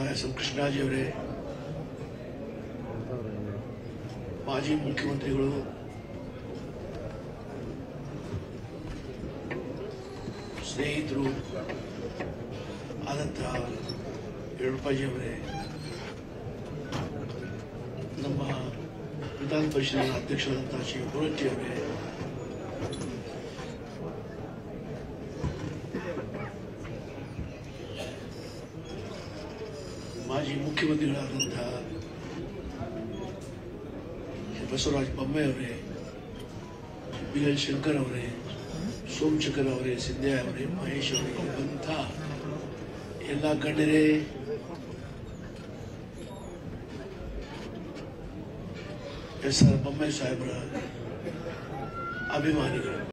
S M Krishnaraj ಅವರೇ ಮಾಜಿ ಮುಖ್ಯಮಂತ್ರಿಗಳು ಸ್ನೇಹಿತರು ಆದಂಥ ಯಡಿಯೂರಪ್ಪಾಜಿ ಅವರೇ ನಮ್ಮ ವಿಧಾನ ಪರಿಷತ್ತಿನ ಅಧ್ಯಕ್ಷರಾದಂತಹ ಶ್ರೀ ಗುರಟ್ಟಿ ಅವರೇ ಮಾಜಿ ಮುಖ್ಯಮಂತ್ರಿಗಳಾದಂತಹ ಶ್ರೀ ಬಸವರಾಜ ಬೊಮ್ಮಾಯಿ ಅವರೇ ಬಿ ಎಲ್ ಶಂಕರ್ ಅವರೇ ಸೋಮಶೇಖರ್ ಅವರೇ ಸಿದ್ದೆ ಅವರೇ ಮಹೇಶ್ ಅವರೇ ಬಂಥ ಎಲ್ಲ ಗಣ್ಯರೇ ಎಸ್ ಆರ್ ಬೊಮ್ಮಾಯಿ ಸಾಹೇಬರ ಅಭಿಮಾನಿಗಳು